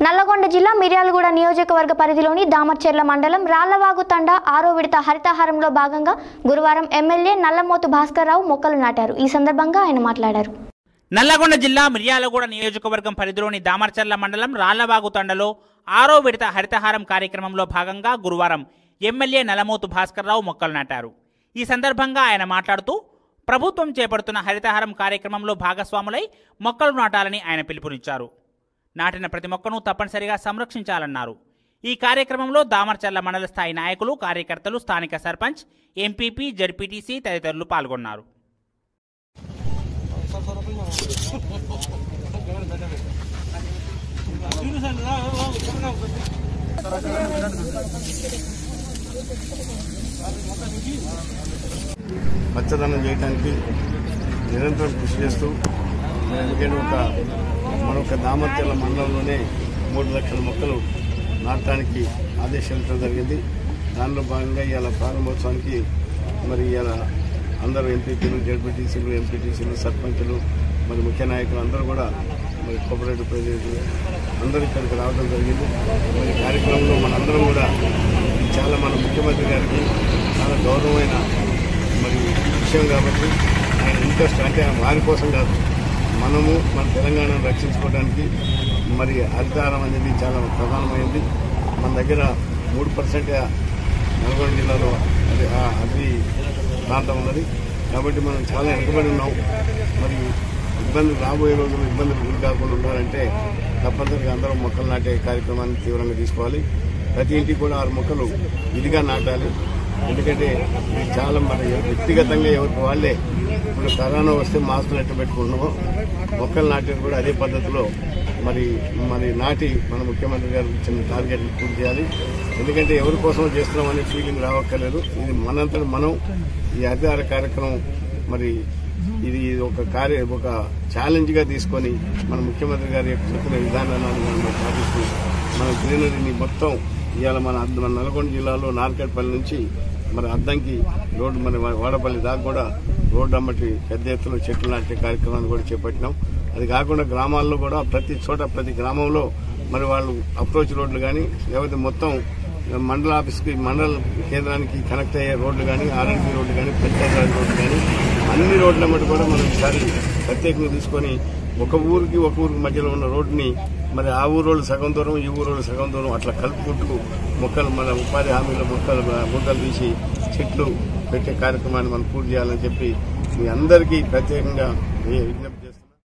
నల్లగొండ జిల్లా మిర్యాలగూడ నియోజకవర్గ పరిధిలోని దామర్చెర్ల మండలం రాళ్లవాగు తండ ఆరో విడత హరితహారంలో భాగంగా గురువారం ఎమ్మెల్యే నల్లమోతు భాస్కర్రావు మొక్కలు నాటారు ఈ సందర్భంగా ఆయన మాట్లాడారు నల్లగొండ జిల్లా మిర్యాలగూడ నియోజకవర్గం పరిధిలోని దామర్చర్ల మండలం రాళ్లవాగు తండలో ఆరో విడత హరితహారం కార్యక్రమంలో భాగంగా గురువారం ఎమ్మెల్యే నలమోతు భాస్కర్రావు మొక్కలు నాటారు ఈ సందర్భంగా ఆయన మాట్లాడుతూ ప్రభుత్వం చేపడుతున్న హరితహారం కార్యక్రమంలో భాగస్వాములై మొక్కలు నాటాలని ఆయన పిలుపునిచ్చారు నాటిన ప్రతి మొక్కను తప్పనిసరిగా సంరక్షించాలన్నారు ఈ కార్యక్రమంలో దామర్చర్ల మండల స్థాయి నాయకులు కార్యకర్తలు స్థానిక సర్పంచ్ ఎంపీపీ జడ్పీటీసీ తదితరులు పాల్గొన్నారు పచ్చదనం చేయడానికి నిరంతరం కృషి చేస్తూ ఎందుకంటే ఒక మరొక దామర్చల మండలంలోనే మూడు లక్షల మొక్కలు నాటడానికి ఆదేశించడం జరిగింది దానిలో భాగంగా ఇవాళ ప్రారంభోత్సవానికి మరి ఇవాళ అందరూ ఎంపీపీలు జడ్పీటీసీలు ఎంపీటీసీలు సర్పంచులు మరి ముఖ్య నాయకులు అందరూ కూడా మరి కోఆపరేటివ్ ప్రెసిడెంట్లు అందరూ ఇక్కడికి రావడం జరిగింది మరి ఈ కార్యక్రమంలో మనందరం కూడా ఇది చాలా మన ముఖ్యమంత్రి గారికి చాలా గౌరవమైన మరి విషయం కాబట్టి ఆయన ఇంట్రెస్ట్ అంటే వారి కోసం కాదు మనము మన తెలంగాణను రక్షించుకోవడానికి మరి హరితహారం అనేది చాలా ప్రధానమైంది మన దగ్గర మూడు పర్సెంట్ నల్గొండ జిల్లాలో అది ఆ అగ్రి ప్రాంతం ఉన్నది కాబట్టి మనం చాలా వెనుకబడి ఉన్నాం మరి ఇబ్బందులు రాబోయే రోజుల్లో ఇబ్బందులు గురి కాకుండా ఉండాలంటే తప్పనిసరిగా అందరం మొక్కలు నాటే కార్యక్రమాన్ని తీవ్రంగా తీసుకోవాలి ప్రతి ఇంటికి కూడా ఆరు మొక్కలు విధిగా నాటాలి ఎందుకంటే ఇది చాలా మన వ్యక్తిగతంగా ఎవరికి వాళ్ళే ఇప్పుడు కరోనా వస్తే మాస్కులు ఎట్ట పెట్టుకుంటున్నామో మొక్కలు నాటేది కూడా అదే పద్ధతిలో మరి మరి నాటి మన ముఖ్యమంత్రి గారు ఇచ్చిన టార్గెట్ పూర్తి చేయాలి ఎందుకంటే ఎవరి కోసం చేస్తున్నాం అనే ఫీలింగ్ రావక్కర్లేదు ఇది మనంతట మనం ఈ అధికార కార్యక్రమం మరి ఇది ఒక కార్య ఒక ఛాలెంజ్ గా తీసుకొని మన ముఖ్యమంత్రి గారి యొక్క చెప్పిన విధానాలను మనం పాటిస్తూ మన గ్రీనరీని మొత్తం ఇవాళ మన అద్ద- మన నల్గొండ జిల్లాలో నార్కెట్పల్లి నుంచి మరి అద్దంకి రోడ్డు మన వాడపల్లి దాకా కూడా రోడ్డు అమ్మటి పెద్ద ఎత్తున చెట్లు నాటే కార్యక్రమాన్ని కూడా చేపట్టినాం అది కాకుండా గ్రామాల్లో కూడా ప్రతి చోట ప్రతి గ్రామంలో మరి వాళ్ళు అప్రోచ్ రోడ్లు కానీ లేకపోతే మొత్తం మండల ఆఫీస్కి మండల కేంద్రానికి కనెక్ట్ అయ్యే రోడ్లు కానీ ఆర్ఎన్బి రోడ్లు కానీ పంచాయతీరాజ్ రోడ్లు కానీ అన్ని రోడ్ల మటు కూడా మనం ఈసారి ప్రత్యేకంగా తీసుకొని ఒక ఊరికి ఒక ఊరికి మధ్యలో ఉన్న రోడ్డుని మరి ఆ ఊరోళ్ళు సగం దూరం ఈ ఊరోళ్ళు సగం దూరం అట్లా కలుపుకుంటూ మొక్కలు మన ఉపాధి హామీలో మొక్కలు మొక్కలు తీసి చెట్లు పెట్టే కార్యక్రమాన్ని మనం పూర్తి చేయాలని చెప్పి మీ అందరికీ ప్రత్యేకంగా విజ్ఞప్తి